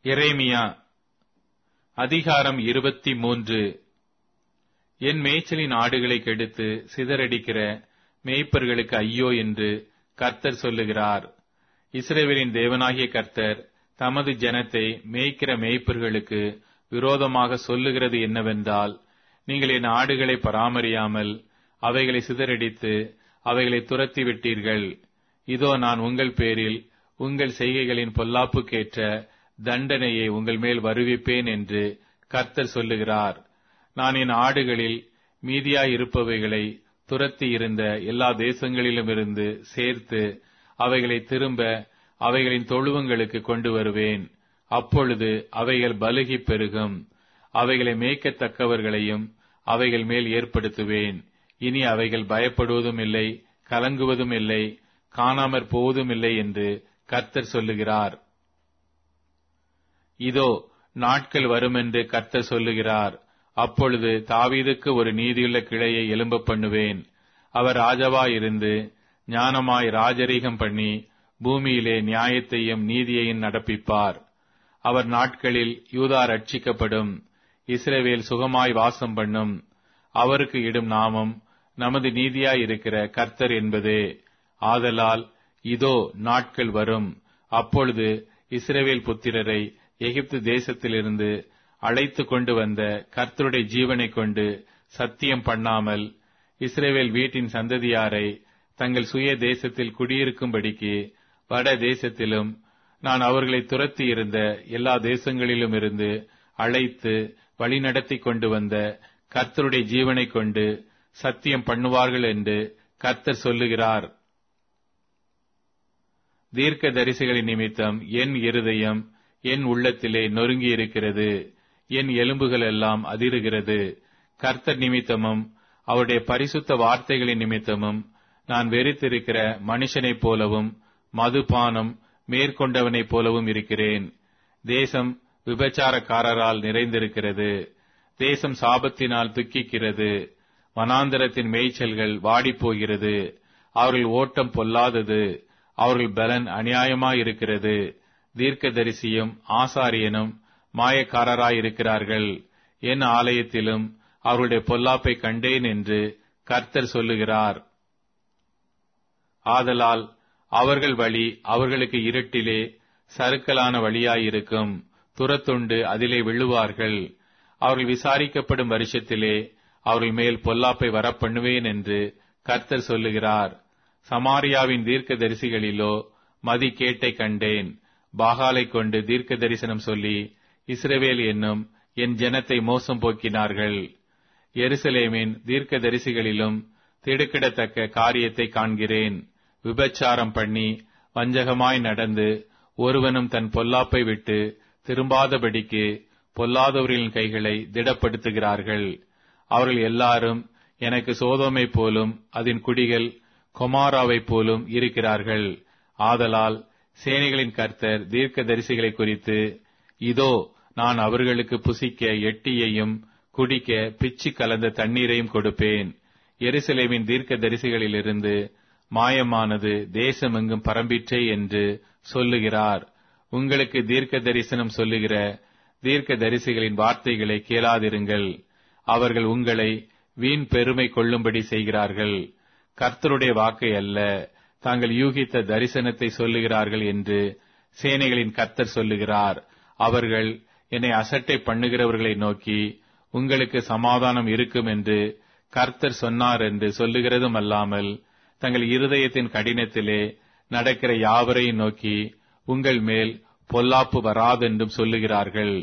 எரேமியா அதிகாரம் இருபத்தி மூன்று என் மேய்ச்சலின் ஆடுகளை கெடுத்து சிதறடிக்கிற மேய்ப்பர்களுக்கு ஐயோ என்று கர்த்தர் சொல்லுகிறார் இஸ்ரேவேலின் தேவனாகிய கர்த்தர் தமது ஜனத்தை மேய்க்கிற மேய்ப்பர்களுக்கு விரோதமாக சொல்லுகிறது என்னவென்றால் நீங்கள் என் ஆடுகளை பராமரியாமல் அவைகளை சிதறடித்து அவைகளை துரத்தி விட்டீர்கள் இதோ நான் உங்கள் பேரில் உங்கள் செய்கைகளின் பொல்லாப்புக்கேற்ற தண்டனையை உங்கள் மேல் வருவிப்பேன் என்று கர்த்தர் சொல்லுகிறார் நான் என் ஆடுகளில் மீதியாயிருப்பவைகளை துரத்தி இருந்த எல்லா தேசங்களிலுமிருந்து சேர்த்து அவைகளை திரும்ப அவைகளின் தொழுவங்களுக்கு கொண்டு வருவேன் அப்பொழுது அவைகள் பலுகி பெருகும் அவைகளை மேய்க்கத்தக்கவர்களையும் அவைகள் மேல் ஏற்படுத்துவேன் இனி அவைகள் பயப்படுவதும் இல்லை கலங்குவதும் இல்லை காணாமற் போவதும் இல்லை என்று கர்த்தர் சொல்லுகிறார் இதோ நாட்கள் வருமென்று கர்த்தர் சொல்லுகிறார் அப்பொழுது தாவீதுக்கு ஒரு நீதியுள்ள கிளையை எலும்ப பண்ணுவேன் அவர் ராஜாவாயிருந்து ஞானமாய் ராஜரீகம் பண்ணி பூமியிலே நியாயத்தையும் நீதியையும் நடப்பிப்பார் அவர் நாட்களில் யூதா ரட்சிக்கப்படும் இஸ்ரவேல் சுகமாய் வாசம் பண்ணும் அவருக்கு இடும் நாமம் நமது நீதியாய் இருக்கிற கர்த்தர் என்பதே ஆதலால் இதோ நாட்கள் வரும் அப்பொழுது இஸ்ரவேல் புத்திரரை எகிப்து தேசத்திலிருந்து அழைத்து கொண்டு வந்த கர்த்தருடைய ஜீவனை கொண்டு சத்தியம் பண்ணாமல் இஸ்ரேவேல் வீட்டின் சந்ததியாரை தங்கள் சுய தேசத்தில் குடியிருக்கும்படிக்கு வட தேசத்திலும் நான் அவர்களை துரத்தி இருந்த எல்லா தேசங்களிலும் இருந்து அழைத்து வழிநடத்தி கொண்டு வந்த கர்த்தருடைய ஜீவனை கொண்டு சத்தியம் பண்ணுவார்கள் என்று கர்த்தர் சொல்லுகிறார் தீர்க்க தரிசிகளின் நிமித்தம் என் இருதயம் என் உள்ளத்திலே நொறுங்கி இருக்கிறது என் எலும்புகள் எல்லாம் அதிருகிறது கர்த்தர் நிமித்தமும் அவருடைய பரிசுத்த வார்த்தைகளின் நிமித்தமும் நான் வெறித்திருக்கிற மனுஷனைப் போலவும் மதுபானம் மேற்கொண்டவனைப் போலவும் இருக்கிறேன் தேசம் விபச்சாரக்காரரால் நிறைந்திருக்கிறது தேசம் சாபத்தினால் துக்கிக்கிறது வனாந்தரத்தின் மேய்ச்சல்கள் வாடிப்போகிறது அவர்கள் ஓட்டம் பொல்லாதது அவர்கள் பலன் அநியாயமாயிருக்கிறது தீர்க்கதரிசியும் ஆசாரியனும் மாயக்காரராயிருக்கிறார்கள் என் ஆலயத்திலும் அவருடைய பொல்லாப்பை கண்டேன் என்று கர்த்தர் சொல்லுகிறார் ஆதலால் அவர்கள் வழி அவர்களுக்கு இருட்டிலே சறுக்கலான வழியாயிருக்கும் துரத்துண்டு அதிலே விழுவார்கள் அவர்கள் விசாரிக்கப்படும் வருஷத்திலே அவர்கள் மேல் பொல்லாப்பை வரப்பண்ணுவேன் என்று கர்த்தர் சொல்லுகிறார் சமாரியாவின் தீர்க்க தரிசிகளிலோ மதி கேட்டை கண்டேன் பாகாலை கொண்டு தீர்க்க தரிசனம் சொல்லி இஸ்ரவேல் என்னும் என் ஜனத்தை மோசம் போக்கினார்கள் எருசலேமின் தீர்க்க தரிசிகளிலும் திடுக்கிடத்தக்க காரியத்தை காண்கிறேன் விபச்சாரம் பண்ணி வஞ்சகமாய் நடந்து ஒருவனும் தன் பொல்லாப்பை விட்டு திரும்பாதபடிக்கு பொல்லாதவர்களின் கைகளை திடப்படுத்துகிறார்கள் அவர்கள் எல்லாரும் எனக்கு சோதோமை போலும் அதன் குடிகள் கொமாராவை போலும் இருக்கிறார்கள் ஆதலால் சேனைகளின் கர்த்தர் தீர்க்க தரிசிகளை குறித்து இதோ நான் அவர்களுக்கு புசிக்க எட்டியையும் குடிக்க பிச்சு கலந்த தண்ணீரையும் கொடுப்பேன் எருசலேமின் தீர்க்க தரிசிகளிலிருந்து மாயமானது தேசமெங்கும் பரம்பிற்றே என்று சொல்லுகிறார் உங்களுக்கு தீர்க்க தரிசனம் சொல்லுகிற தீர்க்க தரிசிகளின் வார்த்தைகளை கேளாதிருங்கள் அவர்கள் உங்களை வீண் பெருமை கொள்ளும்படி செய்கிறார்கள் கர்த்தருடைய வாக்கை அல்ல தாங்கள் யூகித்த தரிசனத்தை சொல்லுகிறார்கள் என்று சேனைகளின் கர்த்தர் சொல்லுகிறார் அவர்கள் என்னை அசட்டை பண்ணுகிறவர்களை நோக்கி உங்களுக்கு சமாதானம் இருக்கும் என்று கர்த்தர் சொன்னார் என்று சொல்லுகிறதும் அல்லாமல் தங்கள் இருதயத்தின் கடினத்திலே நடக்கிற யாவரையும் நோக்கி உங்கள் மேல் பொல்லாப்பு வராதென்றும் சொல்லுகிறார்கள்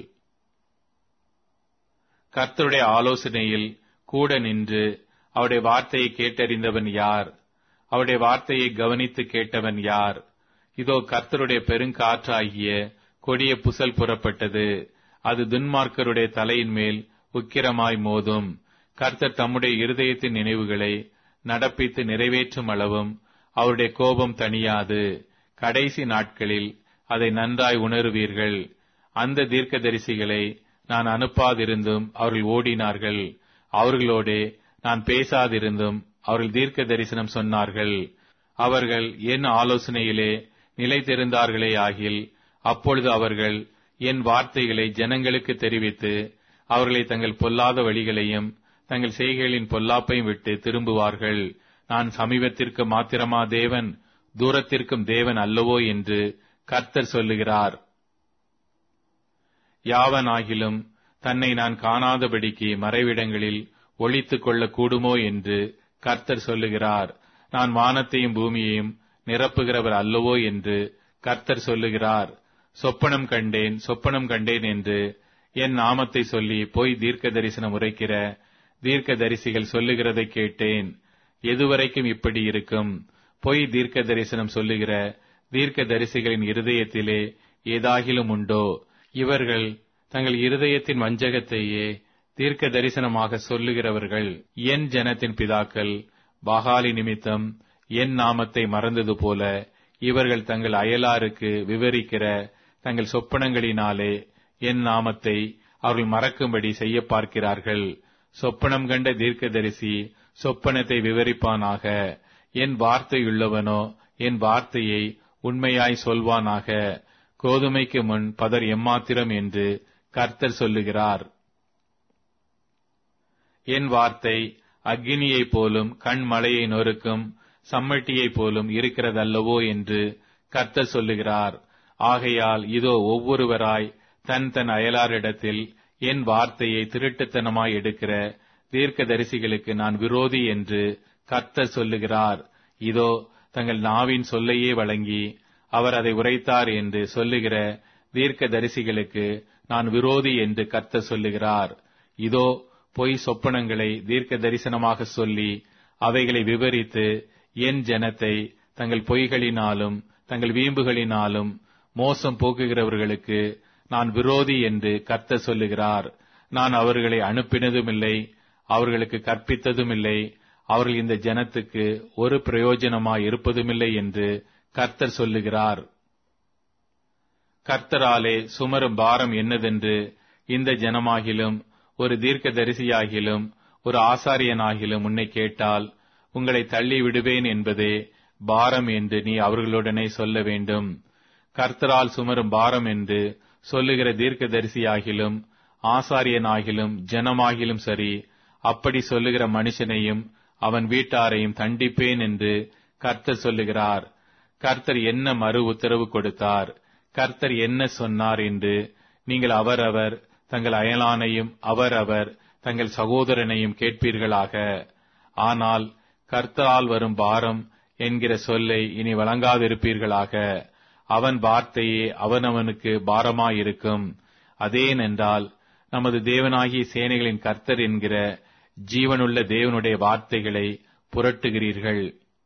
கர்த்தருடைய ஆலோசனையில் கூட நின்று அவருடைய வார்த்தையை கேட்டறிந்தவன் யார் அவருடைய வார்த்தையை கவனித்து கேட்டவன் யார் இதோ கர்த்தருடைய பெருங்காற்றாகிய கொடிய புசல் புறப்பட்டது அது துன்மார்க்கருடைய தலையின் மேல் உக்கிரமாய் மோதும் கர்த்தர் தம்முடைய இருதயத்தின் நினைவுகளை நடப்பித்து நிறைவேற்றும் அளவும் அவருடைய கோபம் தணியாது கடைசி நாட்களில் அதை நன்றாய் உணருவீர்கள் அந்த தீர்க்கதரிசிகளை நான் அனுப்பாதிருந்தும் அவர்கள் ஓடினார்கள் அவர்களோடே நான் பேசாதிருந்தும் அவர்கள் தீர்க்க தரிசனம் சொன்னார்கள் அவர்கள் என் ஆலோசனையிலே நிலைத்திருந்தார்களே ஆகில் அப்பொழுது அவர்கள் என் வார்த்தைகளை ஜனங்களுக்கு தெரிவித்து அவர்களை தங்கள் பொல்லாத வழிகளையும் தங்கள் செய்கைகளின் பொல்லாப்பையும் விட்டு திரும்புவார்கள் நான் சமீபத்திற்கு மாத்திரமா தேவன் தூரத்திற்கும் தேவன் அல்லவோ என்று கர்த்தர் சொல்லுகிறார் யாவனாகிலும் தன்னை நான் காணாதபடிக்கு மறைவிடங்களில் ஒளித்துக் கொள்ளக் கூடுமோ என்று கர்த்தர் சொல்லுகிறார் நான் வானத்தையும் பூமியையும் நிரப்புகிறவர் அல்லவோ என்று கர்த்தர் சொல்லுகிறார் சொப்பனம் கண்டேன் சொப்பனம் கண்டேன் என்று என் நாமத்தை சொல்லி போய் தீர்க்க தரிசனம் உரைக்கிற தீர்க்க தரிசிகள் சொல்லுகிறதை கேட்டேன் எதுவரைக்கும் இப்படி இருக்கும் பொய் தீர்க்க தரிசனம் சொல்லுகிற தீர்க்க தரிசிகளின் இருதயத்திலே ஏதாகிலும் உண்டோ இவர்கள் தங்கள் இருதயத்தின் வஞ்சகத்தையே தீர்க்க தரிசனமாக சொல்லுகிறவர்கள் என் ஜனத்தின் பிதாக்கள் பாகாலி நிமித்தம் என் நாமத்தை மறந்தது போல இவர்கள் தங்கள் அயலாருக்கு விவரிக்கிற தங்கள் சொப்பனங்களினாலே என் நாமத்தை அவர்கள் மறக்கும்படி செய்ய பார்க்கிறார்கள் சொப்பனம் கண்ட தீர்க்கதரிசி சொப்பனத்தை விவரிப்பானாக என் வார்த்தையுள்ளவனோ என் வார்த்தையை உண்மையாய் சொல்வானாக கோதுமைக்கு முன் பதர் எம்மாத்திரம் என்று கர்த்தர் சொல்லுகிறார் என் வார்த்தை அக்னியைப் போலும் கண்மலையை நொறுக்கும் சம்மட்டியைப் போலும் இருக்கிறதல்லவோ என்று கர்த்தர் சொல்லுகிறார் ஆகையால் இதோ ஒவ்வொருவராய் தன் தன் அயலாரிடத்தில் என் வார்த்தையை திருட்டுத்தனமாய் எடுக்கிற தீர்க்க தரிசிகளுக்கு நான் விரோதி என்று கர்த்தர் சொல்லுகிறார் இதோ தங்கள் நாவின் சொல்லையே வழங்கி அவர் அதை உரைத்தார் என்று சொல்லுகிற தீர்க்க தரிசிகளுக்கு நான் விரோதி என்று கர்த்தர் சொல்லுகிறார் இதோ பொய் சொப்பனங்களை தீர்க்க தரிசனமாக சொல்லி அவைகளை விவரித்து என் ஜனத்தை தங்கள் பொய்களினாலும் தங்கள் வீம்புகளினாலும் மோசம் போக்குகிறவர்களுக்கு நான் விரோதி என்று கர்த்தர் சொல்லுகிறார் நான் அவர்களை அனுப்பினதுமில்லை அவர்களுக்கு கற்பித்ததுமில்லை அவர்கள் இந்த ஜனத்துக்கு ஒரு பிரயோஜனமாய் இருப்பதுமில்லை என்று கர்த்தர் சொல்லுகிறார் கர்த்தராலே சுமரும் பாரம் என்னதென்று இந்த ஜனமாகிலும் ஒரு தீர்க்க தரிசியாகிலும் ஒரு ஆசாரியனாகிலும் உன்னை கேட்டால் உங்களை தள்ளி விடுவேன் என்பதே பாரம் என்று நீ அவர்களுடனே சொல்ல வேண்டும் கர்த்தரால் சுமரும் பாரம் என்று சொல்லுகிற தீர்க்க தரிசியாகிலும் ஆசாரியனாகிலும் ஜனமாகிலும் சரி அப்படி சொல்லுகிற மனுஷனையும் அவன் வீட்டாரையும் தண்டிப்பேன் என்று கர்த்தர் சொல்லுகிறார் கர்த்தர் என்ன மறு உத்தரவு கொடுத்தார் கர்த்தர் என்ன சொன்னார் என்று நீங்கள் அவரவர் தங்கள் அயலானையும் அவரவர் தங்கள் சகோதரனையும் கேட்பீர்களாக ஆனால் கர்த்தரால் வரும் பாரம் என்கிற சொல்லை இனி வழங்காதிருப்பீர்களாக அவன் வார்த்தையே அவனவனுக்கு பாரமாயிருக்கும் அதேனென்றால் நமது தேவனாகிய சேனைகளின் கர்த்தர் என்கிற ஜீவனுள்ள தேவனுடைய வார்த்தைகளை புரட்டுகிறீர்கள்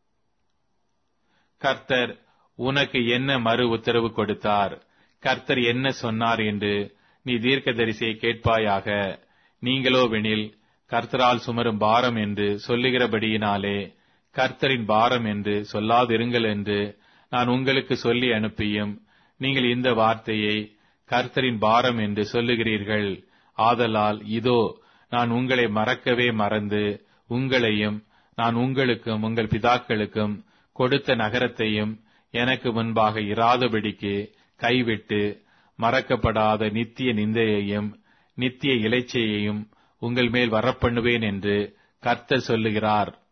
கர்த்தர் உனக்கு என்ன மறு உத்தரவு கொடுத்தார் கர்த்தர் என்ன சொன்னார் என்று நீ தீர்க்கதரிசியை கேட்பாயாக நீங்களோ வெனில் கர்த்தரால் சுமரும் பாரம் என்று சொல்லுகிறபடியினாலே கர்த்தரின் பாரம் என்று சொல்லாதிருங்கள் என்று நான் உங்களுக்கு சொல்லி அனுப்பியும் நீங்கள் இந்த வார்த்தையை கர்த்தரின் பாரம் என்று சொல்லுகிறீர்கள் ஆதலால் இதோ நான் உங்களை மறக்கவே மறந்து உங்களையும் நான் உங்களுக்கும் உங்கள் பிதாக்களுக்கும் கொடுத்த நகரத்தையும் எனக்கு முன்பாக இராதபடிக்கு கைவிட்டு மறக்கப்படாத நித்திய நிந்தையையும் நித்திய இலைச்சையையும் உங்கள் மேல் வரப்பண்ணுவேன் என்று கர்த்தர் சொல்லுகிறார்